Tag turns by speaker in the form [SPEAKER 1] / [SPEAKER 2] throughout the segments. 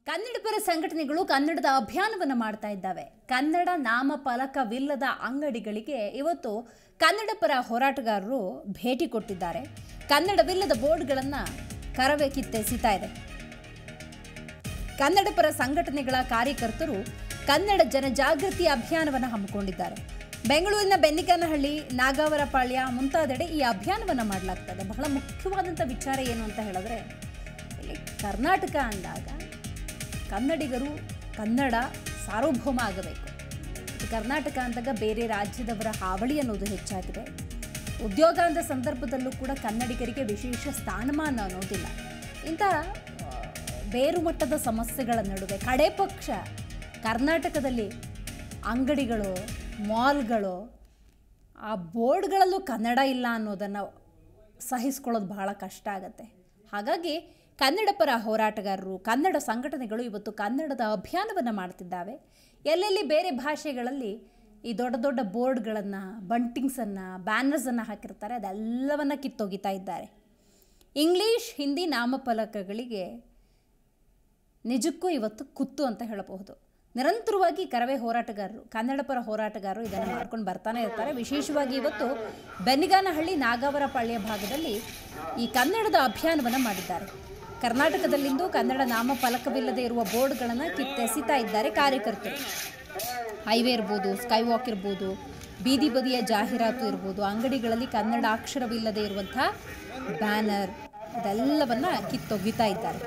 [SPEAKER 1] ಕನ್ನಡಪರ ಸಂಘಟನೆಗಳು ಕನ್ನಡದ ಅಭಿಯಾನವನ್ನು ಮಾಡ್ತಾ ಇದ್ದಾವೆ ಕನ್ನಡ ನಾಮಫಲಕವಿಲ್ಲದ ಅಂಗಡಿಗಳಿಗೆ ಇವತ್ತು ಕನ್ನಡಪರ ಹೋರಾಟಗಾರರು ಭೇಟಿ ಕೊಟ್ಟಿದ್ದಾರೆ ಕನ್ನಡವಿಲ್ಲದ ಬೋರ್ಡ್ಗಳನ್ನು ಕರವೇ ಕಿತ್ತೆಸಿತಾ ಇದೆ ಕನ್ನಡಪರ ಸಂಘಟನೆಗಳ ಕಾರ್ಯಕರ್ತರು ಕನ್ನಡ ಜನಜಾಗೃತಿ ಅಭಿಯಾನವನ್ನು ಹಮ್ಮಿಕೊಂಡಿದ್ದಾರೆ ಬೆಂಗಳೂರಿನ ಬೆನ್ನಿಗನಹಳ್ಳಿ ನಾಗಾವರಪಾಳ್ಯ ಮುಂತಾದೆಡೆ ಈ ಅಭಿಯಾನವನ್ನು ಮಾಡಲಾಗ್ತದೆ ಬಹಳ ಮುಖ್ಯವಾದಂಥ ವಿಚಾರ ಏನು ಅಂತ ಹೇಳಿದ್ರೆ ಇಲ್ಲಿ ಕರ್ನಾಟಕ ಅಂದಾಗ ಕನ್ನಡಿಗರು ಕನ್ನಡ ಸಾರ್ವಭೌಮ ಆಗಬೇಕು ಇದು ಕರ್ನಾಟಕ ಅಂದಾಗ ಬೇರೆ ರಾಜ್ಯದವರ ಹಾವಳಿ ಅನ್ನೋದು ಹೆಚ್ಚಾಗಿದೆ ಉದ್ಯೋಗ ಅಂದ ಸಂದರ್ಭದಲ್ಲೂ ಕೂಡ ಕನ್ನಡಿಗರಿಗೆ ವಿಶೇಷ ಸ್ಥಾನಮಾನ ಅನ್ನೋದಿಲ್ಲ ಇಂಥ ಆ, ಬೇರು ಮಟ್ಟದ ಸಮಸ್ಯೆಗಳ ನಡುವೆ ಕಡೆ ಪಕ್ಷ ಕರ್ನಾಟಕದಲ್ಲಿ ಅಂಗಡಿಗಳು ಮಾಲ್ಗಳು ಆ ಬೋರ್ಡ್ಗಳಲ್ಲೂ ಕನ್ನಡ ಇಲ್ಲ ಅನ್ನೋದನ್ನು ಸಹಿಸ್ಕೊಳ್ಳೋದು ಬಹಳ ಕಷ್ಟ ಆಗುತ್ತೆ ಹಾಗಾಗಿ ಕನ್ನಡ ಪರ ಹೋರಾಟಗಾರರು ಕನ್ನಡ ಸಂಘಟನೆಗಳು ಇವತ್ತು ಕನ್ನಡದ ಅಭಿಯಾನವನ್ನು ಮಾಡ್ತಿದ್ದಾವೆ ಎಲ್ಲೆಲ್ಲಿ ಬೇರೆ ಭಾಷೆಗಳಲ್ಲಿ ಈ ದೊಡ್ಡ ದೊಡ್ಡ ಬೋರ್ಡ್ಗಳನ್ನು ಬಂಟಿಂಗ್ಸನ್ನು ಬ್ಯಾನರ್ಸನ್ನು ಹಾಕಿರ್ತಾರೆ ಅದೆಲ್ಲವನ್ನು ಕಿತ್ತೊಗಿತಾ ಇದ್ದಾರೆ ಇಂಗ್ಲೀಷ್ ಹಿಂದಿ ನಾಮಫಲಕಗಳಿಗೆ ನಿಜಕ್ಕೂ ಇವತ್ತು ಕುತ್ತು ಅಂತ ಹೇಳಬಹುದು ನಿರಂತರವಾಗಿ ಕರವೇ ಹೋರಾಟಗಾರರು ಕನ್ನಡ ಪರ ಹೋರಾಟಗಾರರು ಇದನ್ನು ಮಾಡ್ಕೊಂಡು ಬರ್ತಾನೆ ಇರ್ತಾರೆ ವಿಶೇಷವಾಗಿ ಇವತ್ತು ಬೆನ್ನಿಗಾನಹಳ್ಳಿ ನಾಗಾವರಪಾಳ್ಯ ಭಾಗದಲ್ಲಿ ಈ ಕನ್ನಡದ ಅಭಿಯಾನವನ್ನು ಮಾಡಿದ್ದಾರೆ ಕರ್ನಾಟಕದಲ್ಲಿಂದು ಕನ್ನಡ ನಾಮಫಲಕವಿಲ್ಲದೆ ಇರುವ ಬೋರ್ಡ್ಗಳನ್ನು ಕಿತ್ತೆಸಿತಾ ಇದ್ದಾರೆ ಕಾರ್ಯಕರ್ತರು ಹೈವೇ ಇರ್ಬೋದು ಸ್ಕೈ ವಾಕ್ ಇರ್ಬೋದು ಬೀದಿ ಬದಿಯ ಜಾಹೀರಾತು ಇರ್ಬೋದು ಅಂಗಡಿಗಳಲ್ಲಿ ಕನ್ನಡ ಅಕ್ಷರವಿಲ್ಲದೆ ಇರುವಂಥ ಬ್ಯಾನರ್ ಇದೆಲ್ಲವನ್ನ ಕಿತ್ತೊಗಿತಾ ಇದ್ದಾರೆ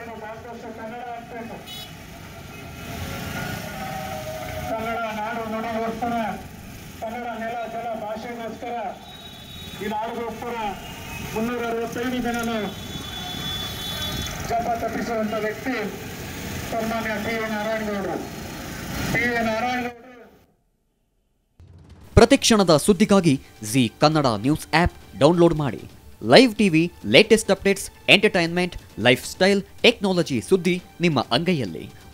[SPEAKER 2] ಕನ್ನಡ ನಾಡು ನುಡಿಗೋಸ್ಕರ ಕನ್ನಡ ನೆಲ ಜಲ ಭಾಷೆಗೋಸ್ಕರ ಈ ನಾಡಿಗೋಸ್ಕರ ಮುನ್ನೂರ ಅರವತ್ತೈದು ದಿನನೂ ಜಪ ತಪ್ಪಿಸುವಂತ ವ್ಯಕ್ತಿ ಸನ್ಮಾನ್ಯ ಟಿ ಎ ನಾರಾಯಣಗೌಡರು ಟಿ ಎ ನಾರಾಯಣಗೌಡರು
[SPEAKER 3] ಪ್ರತಿಕ್ಷಣದ ಸುದ್ದಿಗಾಗಿ Zee Kannada news app download ಮಾಡಿ live TV latest updates entertainment lifestyle technology ಸುದ್ದಿ ನಿಮ್ಮ ಅಂಗೈಯಲ್ಲಿ